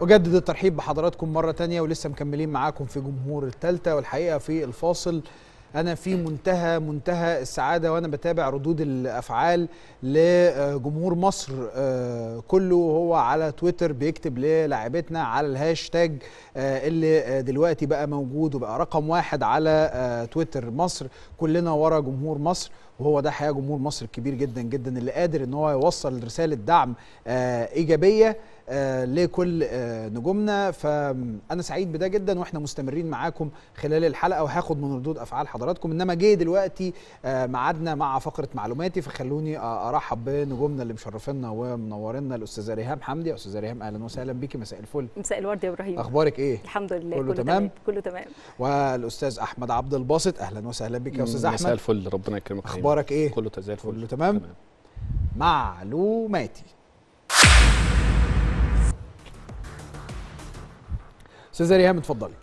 أجدد الترحيب بحضراتكم مرة تانية ولسه مكملين معاكم في جمهور التالتة والحقيقة في الفاصل أنا في منتهى منتهى السعادة وأنا بتابع ردود الأفعال لجمهور مصر آه، كله هو على تويتر بيكتب للاعبتنا على الهاشتاج آه، اللي آه، دلوقتي بقى موجود وبقى رقم واحد على آه، تويتر مصر كلنا ورا جمهور مصر وهو ده حقيقة جمهور مصر الكبير جدا جدا اللي قادر ان هو يوصل رسالة دعم آه، إيجابية آه، لكل آه، نجومنا فانا سعيد بده جدا واحنا مستمرين معاكم خلال الحلقه وهاخد من ردود افعال حضراتكم انما جه دلوقتي آه، ميعادنا مع فقره معلوماتي فخلوني آه، ارحب بنجومنا اللي مشرفينا ومنورينا الاستاذه ريهام حمدي يا استاذه ريهام اهلا وسهلا بيكي مساء الفل مساء الورد يا ابراهيم اخبارك ايه الحمد لله كله تمام؟ كله تمام والاستاذ احمد عبد الباسط اهلا وسهلا بك يا استاذ مساء احمد الفل ربنا يكرمك حبيبي. اخبارك ايه كله زي الفل كله تمام؟ معلوماتي استاذه ريهام اتفضلي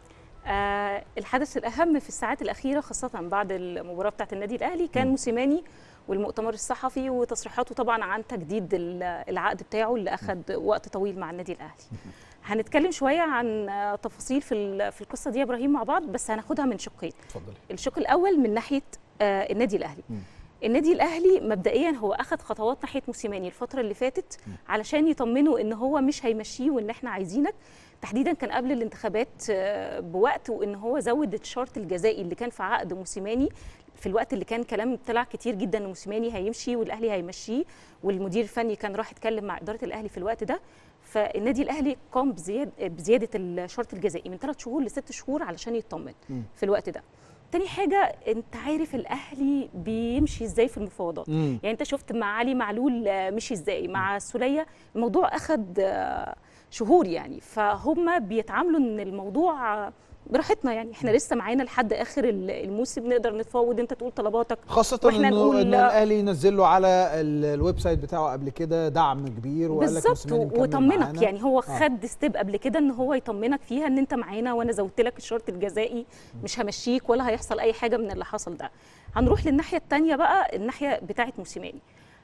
آه الحدث الاهم في الساعات الاخيره خاصه بعد المباراه بتاعه النادي الاهلي كان م. موسيماني والمؤتمر الصحفي وتصريحاته طبعا عن تجديد ال- العقد بتاعه اللي اخذ وقت طويل مع النادي الاهلي هنتكلم شويه عن آه، تفاصيل في ال- في القصه دي يا ابراهيم مع بعض بس هناخدها من شقين اتفضلي الشق الاول من ناحيه آه، النادي الاهلي مم. النادي الاهلي مبدئيا هو اخذ خطوات ناحيه موسيماني الفتره اللي فاتت علشان يطمنوا ان هو مش هيمشيه وان احنا عايزينك تحديدا كان قبل الانتخابات آه، بوقت وان هو زود الشرط الجزائي اللي كان في عقد موسيماني في الوقت اللي كان كلام طلع كتير جدا ان موسيماني هيمشي والاهلي هيمشيه والمدير الفني كان راح يتكلم مع اداره الاهلي في الوقت ده فالنادي الاهلي قام بزياد بزياده الشرط الجزائي من ثلاث شهور لست شهور علشان يطمن مم. في الوقت ده تاني حاجة انت عارف الاهلي بيمشي ازاي في المفاوضات مم. يعني انت شفت مع علي معلول آه، مشي ازاي مع السولية الموضوع اخد آه، شهور يعني فهم بيتعاملوا ان الموضوع آه، براحتنا يعني احنا لسه معانا لحد اخر ال- الموسم نقدر نتفاوض انت تقول طلباتك خاصة وإحنا انه نقول إن لا. الاهلي ينزل له على ال- الويب سايت بتاعه قبل كده دعم كبير وقال لك بالظبط موسيماني مكمل وطمنك معانا. يعني هو آه. خد ستيب قبل كده ان هو يطمنك فيها ان انت معانا وانا زودت لك الشرط الجزائي مش همشيك ولا هيحصل اي حاجه من اللي حصل ده هنروح للناحيه الثانيه بقى الناحيه بتاعه موسيماني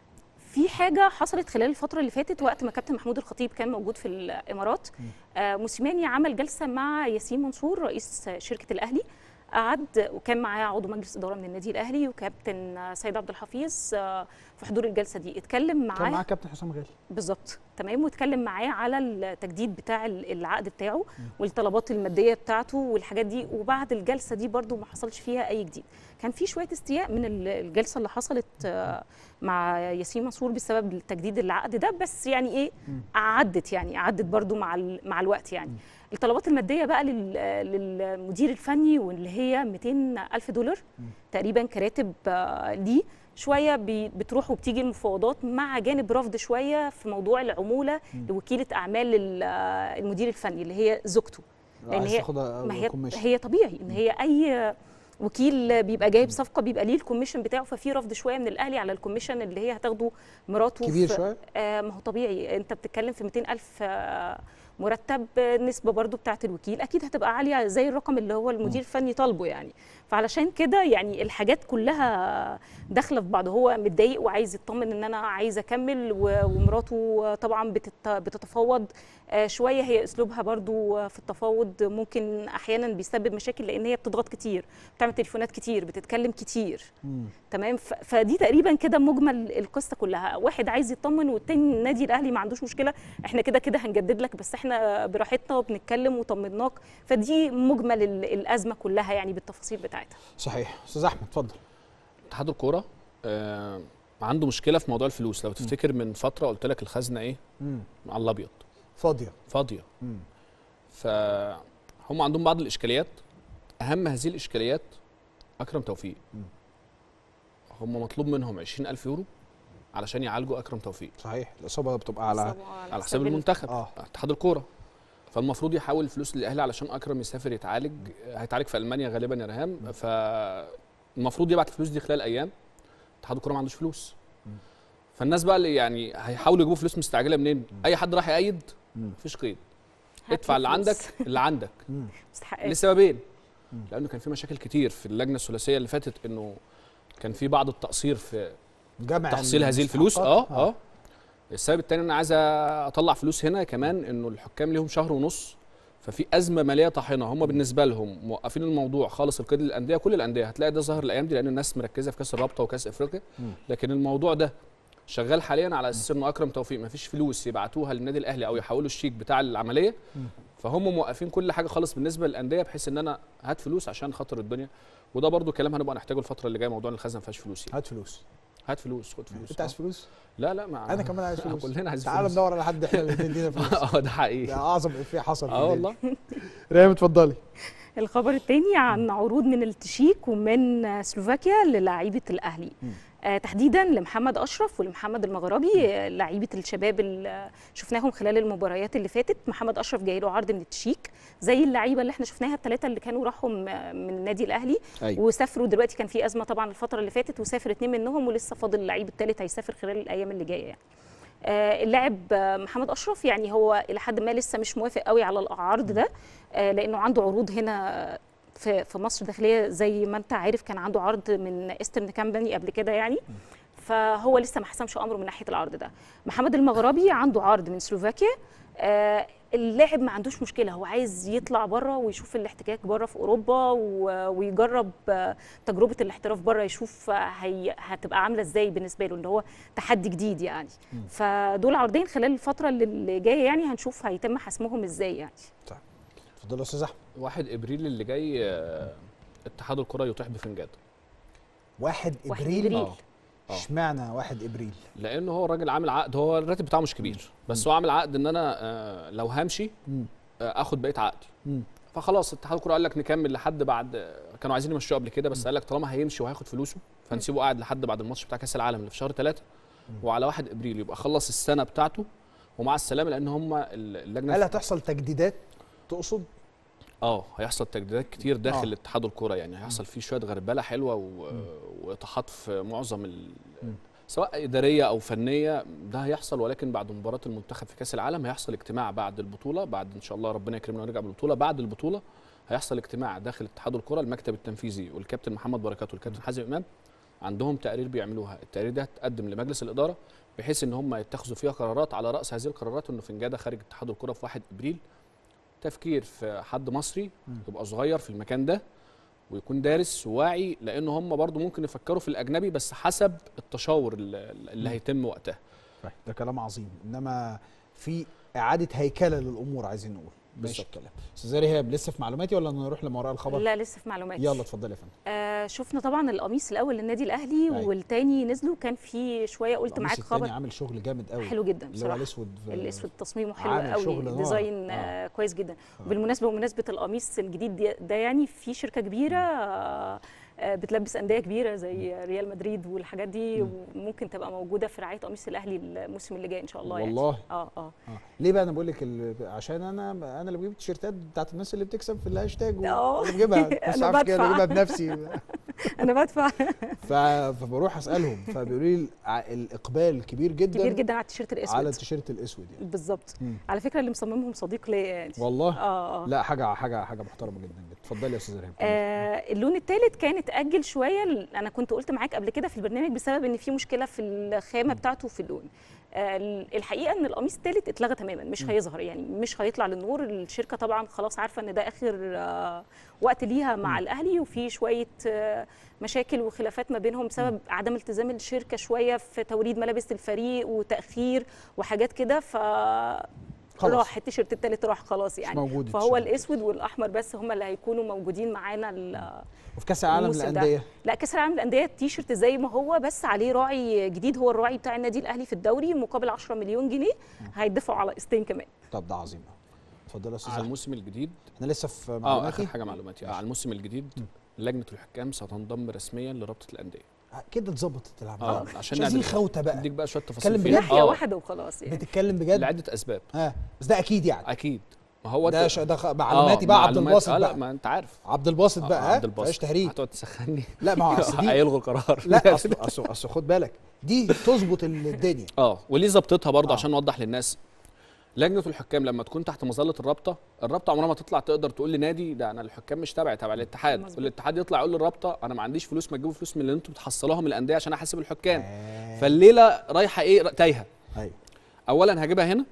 في حاجه حصلت خلال الفتره اللي فاتت وقت ما كابتن محمود الخطيب كان موجود في الامارات آه موسيماني عمل جلسه مع ياسين منصور رئيس شركه الاهلي قعد وكان معاه عضو مجلس اداره من النادي الاهلي وكابتن آه، سيد عبد الحفيظ آه، في حضور الجلسه دي اتكلم معاه كان معاه كابتن حسام غالي بالظبط تمام واتكلم معاه على التجديد بتاع ال- العقد بتاعه والطلبات الماديه بتاعته والحاجات دي وبعد الجلسه دي برضو ما حصلش فيها اي جديد كان في شويه استياء من ال- الجلسه اللي حصلت آه، مع ياسين منصور بسبب تجديد العقد ده بس يعني ايه عدت يعني عدت برضو مع ال- مع الوقت يعني الطلبات الماديه بقى لل- للمدير الفني واللي هي 200 الف دولار تقريبا كراتب آه، ليه شويه بي- بتروح وبتيجي المفاوضات مع جانب رفض شويه في موضوع العموله لوكيله اعمال ال- آه، المدير الفني اللي هي زوجته لان عايز هي تاخدها ما هي كوميشن. هي طبيعي ان هي اي وكيل بيبقى جايب صفقه بيبقى ليه الكوميشن بتاعه ففي رفض شويه من الاهلي على الكوميشن اللي هي هتاخده مراته كبير في- شويه آه ما هو طبيعي انت بتتكلم في 200 الف آه مرتب آه، النسبه برضو بتاعت الوكيل اكيد هتبقى عاليه زي الرقم اللي هو المدير الفني طالبه يعني فعلشان كده يعني الحاجات كلها داخله في بعض هو متضايق وعايز يطمن ان انا عايز اكمل و- ومراته طبعا بتت- بتتفاوض آه، شويه هي اسلوبها برضو آه، في التفاوض ممكن احيانا بيسبب مشاكل لان هي بتضغط كتير بتعمل تليفونات كتير بتتكلم كتير مم. تمام ف- فدي تقريبا كده مجمل القصه كلها واحد عايز يطمن والتاني النادي الاهلي ما عندوش مشكله احنا كده كده هنجدد لك بس احنا براحتنا وبنتكلم وطمناك فدي مجمل ال- الازمه كلها يعني بالتفاصيل بتاعتها صحيح استاذ احمد اتفضل اتحاد الكوره آه عنده مشكله في موضوع الفلوس لو تفتكر من فتره قلت لك الخزنه ايه مم. على الابيض فاضيه فاضيه مم. فهم عندهم بعض الاشكاليات اهم هذه الاشكاليات اكرم توفيق مم. هم مطلوب منهم 20000 يورو علشان يعالجوا اكرم توفيق صحيح الاصابه بتبقى على على حساب المنتخب اه اتحاد الكوره فالمفروض يحول فلوس للاهلي علشان اكرم يسافر يتعالج هيتعالج في المانيا غالبا يا ريهام فالمفروض يبعت الفلوس دي خلال ايام اتحاد الكوره ما عندوش فلوس فالناس بقى اللي يعني هيحاولوا يجيبوا فلوس مستعجله منين اي حد راح يأيد مم. مفيش قيد هات ادفع اللي لي عندك فلوس. اللي عندك مم. مستحقات لسببين لانه كان في مشاكل كتير في اللجنه الثلاثيه اللي فاتت انه كان في بعض التقصير في جمع تحصيل هذه الفلوس المستحقات. اه اه السبب الثاني انا عايز اطلع فلوس هنا كمان انه الحكام ليهم شهر ونص ففي ازمه ماليه طاحنه هم بالنسبه لهم موقفين الموضوع خالص القيد للانديه كل الانديه هتلاقي ده ظاهر الايام دي لان الناس مركزه في كاس الرابطه وكاس افريقيا مم. لكن الموضوع ده شغال حاليا على اساس انه اكرم توفيق مفيش فلوس يبعتوها للنادي الاهلي او يحولوا الشيك بتاع العمليه مم. فهم موقفين كل حاجه خالص بالنسبه للانديه بحيث ان انا هات فلوس عشان خاطر الدنيا وده برضو كلام هنبقى نحتاجه الفتره اللي جايه موضوع ان الخزنه ما فيهاش فلوس يعني. هات فلوس هات فلوس خد فلوس انت عايز آه. فلوس لا لا ما انا كمان عايز فلوس كلنا عايزين تعال فلوس ندور على حد احنا اللي تدينا فلوس اه ده حقيقي ده اعظم افيه حصل في اه الدنيا. والله ريم اتفضلي الخبر الثاني عن عروض من التشيك ومن سلوفاكيا للاعيبه الاهلي مم. آه تحديدا لمحمد اشرف ولمحمد المغربي آه، لعيبه الشباب اللي شفناهم خلال المباريات اللي فاتت محمد اشرف جاي له عرض من التشيك زي اللعيبه اللي احنا شفناها الثلاثه اللي كانوا راحوا م- من النادي الاهلي ايوه وسافروا دلوقتي كان في ازمه طبعا الفتره اللي فاتت وسافر اتنين منهم ولسه فاضل اللعيب الثالث هيسافر خلال الايام اللي جايه يعني آه، اللاعب آه، محمد اشرف يعني هو الى حد ما لسه مش موافق قوي على العرض ده آه، لانه عنده عروض هنا في في مصر داخليه زي ما انت عارف كان عنده عرض من ايسترن كامباني قبل كده يعني فهو لسه ما حسمش امره من ناحيه العرض ده محمد المغربي عنده عرض من سلوفاكيا آه، اللاعب ما عندوش مشكله هو عايز يطلع بره ويشوف الاحتكاك بره في اوروبا و- ويجرب آه، تجربه الاحتراف بره يشوف آه، هي هتبقى عامله ازاي بالنسبه له اللي هو تحدي جديد يعني فدول عرضين خلال الفتره اللي- اللي جايه يعني هنشوف هيتم حسمهم ازاي يعني اتفضل يا استاذ احمد واحد ابريل اللي جاي آه، اتحاد الكره يطيح بفنجان واحد واحد ابريل إبريل. اه آه. اشمعنى واحد ابريل لانه هو الراجل عامل عقد هو الراتب بتاعه مش كبير بس هو عامل عقد ان انا آه، لو همشي مم. آه، اخد بقيه عقدي مم. فخلاص اتحاد الكره قال لك نكمل لحد بعد آه، كانوا عايزين يمشوه قبل كده بس قال لك طالما هيمشي وهياخد فلوسه فنسيبه قاعد لحد بعد الماتش بتاع كاس العالم اللي في شهر ثلاثة وعلى واحد ابريل يبقى خلص السنه بتاعته ومع السلامه لان هم اللجنه هل هتحصل تجديدات تقصد اه هيحصل تجديدات كتير داخل آه. اتحاد الكوره يعني هيحصل فيه شويه غربله حلوه و... واطاحات في معظم ال... مم. سواء اداريه او فنيه ده هيحصل ولكن بعد مباراه المنتخب في كاس العالم هيحصل اجتماع بعد البطوله بعد ان شاء الله ربنا يكرمنا ونرجع بالبطوله بعد البطوله هيحصل اجتماع داخل اتحاد الكوره المكتب التنفيذي والكابتن محمد بركات والكابتن حازم امام عندهم تقارير بيعملوها التقارير دي هتقدم لمجلس الاداره بحيث ان هم يتخذوا فيها قرارات على راس هذه القرارات انه فنجاده خارج اتحاد الكوره في 1 ابريل تفكير في حد مصري مم. يبقى صغير في المكان ده ويكون دارس وواعي لان هم برضو ممكن يفكروا في الاجنبي بس حسب التشاور اللي اللي مم. هيتم وقتها طيب ده كلام عظيم انما في اعاده هيكله للامور عايزين نقول ماشي بالظبط. الكلام استاذ ريهاب لسه في معلوماتي ولا نروح لما وراء الخبر لا لسه في معلومات يلا اتفضل يا فندم آه شفنا طبعا القميص الاول للنادي الاهلي أيوة. والتاني نزلوا كان في شويه قلت القميص معاك التاني خبر عامل شغل جامد قوي حلو جدا اللي هو بصراحه الاسود في- الاسود تصميمه حلو عامل قوي شغل نار. ديزاين آه. آه. كويس جدا آه. وبالمناسبه بمناسبه القميص الجديد دي- ده يعني في شركه كبيره آه آه، بتلبس انديه كبيره زي ريال مدريد والحاجات دي مم. وممكن تبقى موجوده في رعايه قميص الاهلي الموسم اللي جاي ان شاء الله يعني والله اه اه آه. ليه بقى انا بقول لك ال- عشان انا انا اللي بجيب التيشيرتات بتاعت الناس اللي بتكسب في الهاشتاج و- آه. اللي بجيبها بس أنا عارف كده بدفع. بجيبها بنفسي انا بدفع ف... فبروح اسالهم فبيقولوا لي ع- الاقبال كبير جدا كبير جدا على التيشيرت على الاسود التيشيرت الاسود يعني بالظبط مم. على فكره اللي مصممهم صديق ليا يعني والله اه اه لا حاجه حاجه حاجه محترمه جدا جدا اتفضلي يا استاذ ريهام آه اللون الثالث كان اتاجل شويه ل- انا كنت قلت معاك قبل كده في البرنامج بسبب ان في مشكله في الخامه بتاعته في اللون آه ال- الحقيقه ان القميص الثالث اتلغى تماما مش مم. هيظهر يعني مش هيطلع للنور الشركه طبعا خلاص عارفه ان ده اخر آه وقت ليها مع مم. الاهلي وفي شويه آه مشاكل وخلافات ما بينهم بسبب عدم التزام الشركه شويه في توريد ملابس الفريق وتاخير وحاجات كده ف خلاص. راح التيشيرت الثالث راح خلاص مش يعني موجود فهو التيشيرت. الاسود والاحمر بس هم اللي هيكونوا موجودين معانا ال- وفي كاس العالم الموسم ده. للانديه لا كاس العالم للانديه التيشيرت زي ما هو بس عليه راعي جديد هو الراعي بتاع النادي الاهلي في الدوري مقابل 10 مليون جنيه هيدفعوا على قسطين كمان طب ده عظيم أوي. اتفضل يا استاذ على أحمد. الموسم الجديد احنا لسه في اه اخر معلوماتي حاجه معلوماتي آه ماشي. على الموسم الجديد مم. لجنه الحكام ستنضم رسميا لرابطه الانديه كده اتظبطت العمليه اه مش عشان عايزين نعدل خوته بقى اديك بقى شويه تفاصيل اتكلم فيها. بجد؟ ناحيه آه، واحده وخلاص يعني بتتكلم بجد لعده اسباب ها بس ده اكيد يعني اكيد ما هو ده أنت- ش... ده خ... معلوماتي بقى عبد معلومات- الباسط اه لا بقى ما انت عارف عبد الباسط آه، بقى عبد ها فيهاش الباسط تهريج هتقعد تسخني لا ما هو اصل دي هيلغوا القرار لا اصل اصل اصل خد بالك دي تظبط الدنيا اه وليه ظبطتها برضه آه. عشان نوضح للناس لجنه الحكام لما تكون تحت مظله الرابطه الرابطه عمرها ما تطلع تقدر تقول لنادي ده انا الحكام مش تبعي تبع الاتحاد مظبوط. والاتحاد يطلع يقول للرابطه انا ما عنديش فلوس ما تجيبوا فلوس من اللي انتوا بتحصلوها من الانديه عشان احاسب الحكام آه. فالليله رايحه ايه تايهه ايوه اولا هجيبها هنا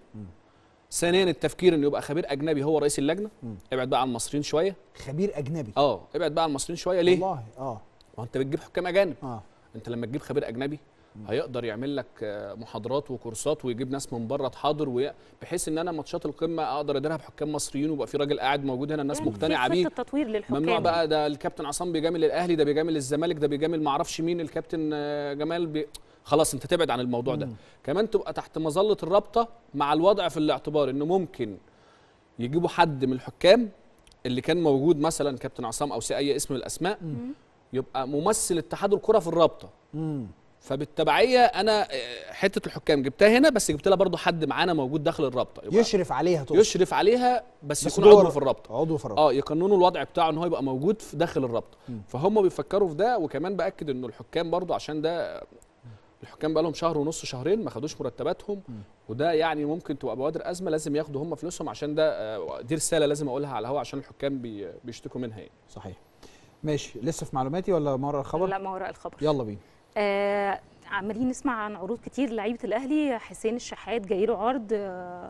ثانيا التفكير انه يبقى خبير اجنبي هو رئيس اللجنه مم. ابعد بقى عن المصريين شويه خبير اجنبي اه ابعد بقى عن المصريين شويه ليه والله اه ما انت بتجيب حكام اجانب اه انت لما تجيب خبير اجنبي هيقدر يعمل لك آه، محاضرات وكورسات ويجيب ناس من بره تحاضر وي- بحيث ان انا ماتشات القمه اقدر اديرها بحكام مصريين ويبقى في راجل قاعد موجود هنا الناس يعني مقتنعه في بيه خطه تطوير للحكام ممنوع بقى ده الكابتن عصام بيجامل الاهلي ده بيجامل الزمالك ده بيجامل معرفش مين الكابتن آه، جمال بي... خلاص انت تبعد عن الموضوع ده مم. كمان تبقى تحت مظله الرابطه مع الوضع في الاعتبار انه ممكن يجيبوا حد من الحكام اللي كان موجود مثلا كابتن عصام او سي اي اسم من الاسماء مم. يبقى ممثل اتحاد الكره في الرابطه امم فبالتبعيه انا آه، حته الحكام جبتها هنا بس جبت لها برضو حد معانا موجود داخل الرابطه يبقى يشرف عليها تقصد. يشرف عليها بس, بس يكون جوه عضو الر- في الرابطه عضو في الرابطه اه يقننوا الوضع بتاعه ان هو يبقى موجود في داخل الرابطه مم. فهم بيفكروا في ده وكمان باكد انه الحكام برضو عشان ده الحكام بقى لهم شهر ونص شهرين ما خدوش مرتباتهم مم. وده يعني ممكن تبقى بوادر ازمه لازم ياخدوا هم فلوسهم عشان ده آه، دي رساله لازم اقولها على الهواء عشان الحكام بي بيشتكوا منها يعني. صحيح ماشي لسه في معلوماتي ولا مره الخبر لا ما وراء الخبر يلا بينا آه عمالين نسمع عن عروض كتير لعيبه الاهلي حسين الشحات جاي له عرض آه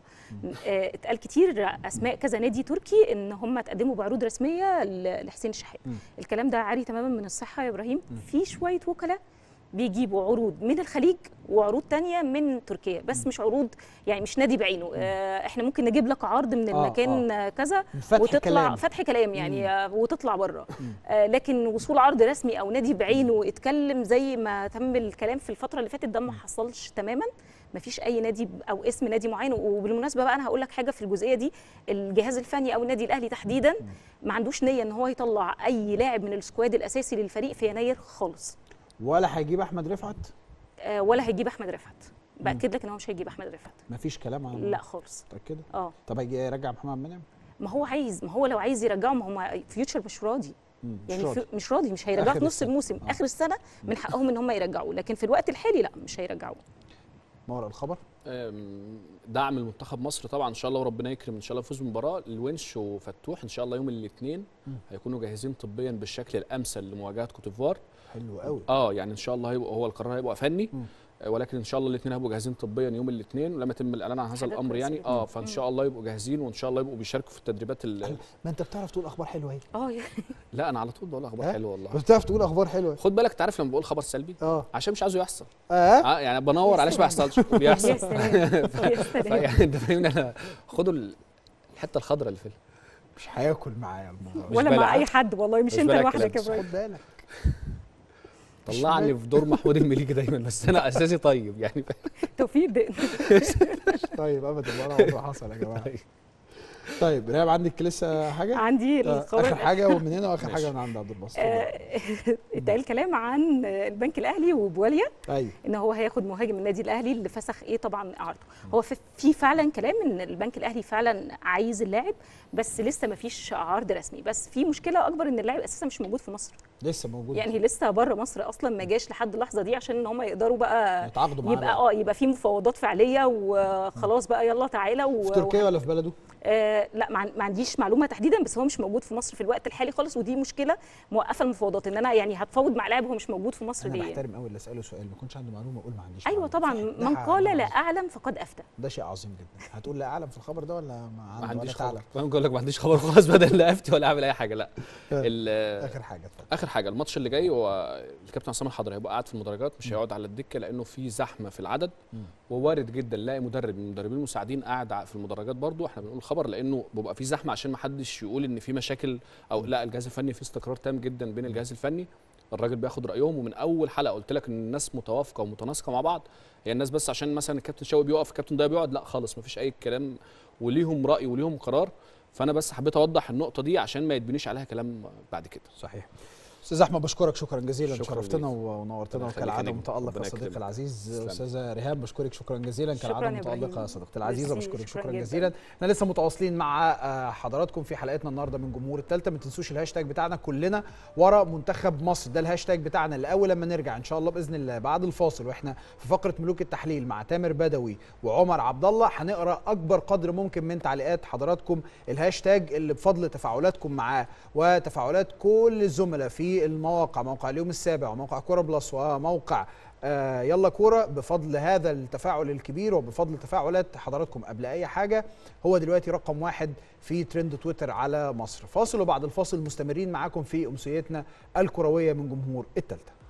آه اتقال كتير اسماء كذا نادي تركي ان هم اتقدموا بعروض رسميه ل- لحسين الشحات مم. الكلام ده عاري تماما من الصحه يا ابراهيم في شويه وكلاء بيجيبوا عروض من الخليج وعروض تانية من تركيا بس مش عروض يعني مش نادي بعينه آه احنا ممكن نجيب لك عرض من آه، المكان آه كذا فتح وتطلع كلام. فتح كلام يعني آه وتطلع بره آه لكن وصول عرض رسمي او نادي بعينه اتكلم زي ما تم الكلام في الفتره اللي فاتت ده ما حصلش تماما ما فيش اي نادي ب- او اسم نادي معين وبالمناسبه بقى انا هقول لك حاجه في الجزئيه دي الجهاز الفني او النادي الاهلي تحديدا ما عندوش نيه ان هو يطلع اي لاعب من السكواد الاساسي للفريق في يناير خالص ولا هيجيب احمد رفعت آه ولا هيجيب احمد رفعت باكد لك ان هو مش هيجيب احمد رفعت مفيش كلام عن لا خالص متاكده اه طب هيجي يرجع محمد منعم ما هو عايز ما هو لو عايز يرجعه ما هم فيوتشر مش راضي مم، مش يعني راضي. في مش راضي مش هيرجعه آخر في نص السنة. الموسم آه. اخر السنه من حقهم ان هم يرجعوه لكن في الوقت الحالي لا مش هيرجعوه ما وراء الخبر آم، دعم المنتخب مصر طبعا ان شاء الله وربنا يكرم ان شاء الله يفوز بالمباراه الونش وفتوح ان شاء الله يوم الاثنين مم. هيكونوا جاهزين طبيا بالشكل الامثل لمواجهه كوتيفوار حلو قوي اه يعني ان شاء الله هيبقى هو القرار هيبقى فني مم. آه، ولكن ان شاء الله الاثنين هيبقوا جاهزين طبيا يوم الاثنين ولما يتم الاعلان عن هذا حاجة الامر كويسة يعني جدا. اه فان شاء الله يبقوا جاهزين وان شاء الله يبقوا بيشاركوا في التدريبات ال- ما انت بتعرف تقول اخبار حلوه اهي اه يا- لا انا على طول بقول اخبار ها؟ حلوه والله بس بتعرف تقول اخبار حلوه خد بالك تعرف لما بقول خبر سلبي اه عشان مش عايزه يحصل اه اه يعني بنور علاش ما يحصلش يا بيحصل سلام يا سلام فيعني انت فاهمني انا خدوا ال- الحته الخضراء اللي في ال- مش هياكل معايا الموضوع مش ولا مع بالك. اي حد والله مش مش انت بالك لوحدك يا كلام. ابراهيم خد بالك طلعني في دور محمود المليجي دايما بس انا اساسي طيب يعني توفيق ده طيب ابدا ولا عمره حصل يا جماعه طيب رياب عندك لسه حاجه عندي آه، الخبر اخر حاجه ومن هنا واخر ماشي. حاجه من عند عبد الباسط آه، اتقال كلام عن البنك الاهلي وبواليا ايوه ان هو هياخد مهاجم النادي الاهلي اللي فسخ ايه طبعا اعارته هو في- في فعلا كلام ان البنك الاهلي فعلا عايز اللاعب بس لسه ما فيش عرض رسمي بس في مشكله اكبر ان اللاعب اساسا مش موجود في مصر لسه موجود يعني لسه بره مصر اصلا ما جاش لحد اللحظه دي عشان ان هم يقدروا بقى يتعاقدوا معاه يبقى بقى. اه يبقى في مفاوضات فعليه وخلاص بقى يلا تعالى و... في تركيا ولا في بلده آه لا ما عن- ما عنديش معلومه تحديدا بس هو مش موجود في مصر في الوقت الحالي خالص ودي مشكله موقفه المفاوضات ان انا يعني هتفاوض مع لاعب هو مش موجود في مصر انا ليه يعني. بحترم قوي اللي اساله سؤال ما يكونش عنده معلومه اقول ما عنديش ايوه معلومة. طبعا ده من ح- قال ده لا عظيم. اعلم فقد افتى ده شيء عظيم جدا هتقول لا اعلم في الخبر ده ولا ما, ما عندي عنديش ولا خبر تعلم؟ فاهم بقول لك ما عنديش خبر خالص بدل لا افتي ولا اعمل اي حاجه لا ال- اخر حاجه اتفضل اخر حاجه الماتش اللي جاي هو الكابتن عصام الحضري هيبقى قاعد في المدرجات مش هيقعد على الدكه لانه في زحمه في العدد مم. ووارد جدا نلاقي مدرب من المدربين المساعدين قاعد ع- في المدرجات برضو احنا بنقول الخبر لانه بيبقى في زحمه عشان ما حدش يقول ان في مشاكل او لا الجهاز الفني في استقرار تام جدا بين الجهاز الفني الراجل بياخد رايهم ومن اول حلقه قلت لك ان الناس متوافقه ومتناسقه مع بعض هي الناس بس عشان مثلا الكابتن شوقي بيقف الكابتن ده بيقعد لا خالص مفيش اي كلام وليهم راي وليهم قرار فانا بس حبيت اوضح النقطه دي عشان ما يتبنيش عليها كلام بعد كده صحيح استاذ احمد بشكرك شكرا جزيلا شكراً شرفتنا ليك. ونورتنا ربنا يخليك يا وكالعاده نجم. متالق يا ربنا صديقي يكرمك. العزيز تسلم. استاذه ريهام بشكرك شكرا جزيلا شكراً كالعاده يا متالقه إبراهيم. يا صديقتي العزيزه ميرسي، بشكرك شكراً شكرا جداً. جزيلا احنا لسه متواصلين مع آه، حضراتكم في حلقتنا النهارده من جمهور الثالثه ما تنسوش الهاشتاج بتاعنا كلنا ورا منتخب مصر ده الهاشتاج بتاعنا اللي اول لما نرجع ان شاء الله باذن الله بعد الفاصل واحنا في فقره ملوك التحليل مع تامر بدوي وعمر عبد الله هنقرا اكبر قدر ممكن من تعليقات حضراتكم الهاشتاج اللي بفضل تفاعلاتكم معاه وتفاعلات كل الزملاء في المواقع موقع اليوم السابع وموقع كوره بلس وموقع آه يلا كوره بفضل هذا التفاعل الكبير وبفضل تفاعلات حضراتكم قبل اي حاجه هو دلوقتي رقم واحد في ترند تويتر على مصر فاصل وبعد الفاصل مستمرين معاكم في امسيتنا الكرويه من جمهور التالتة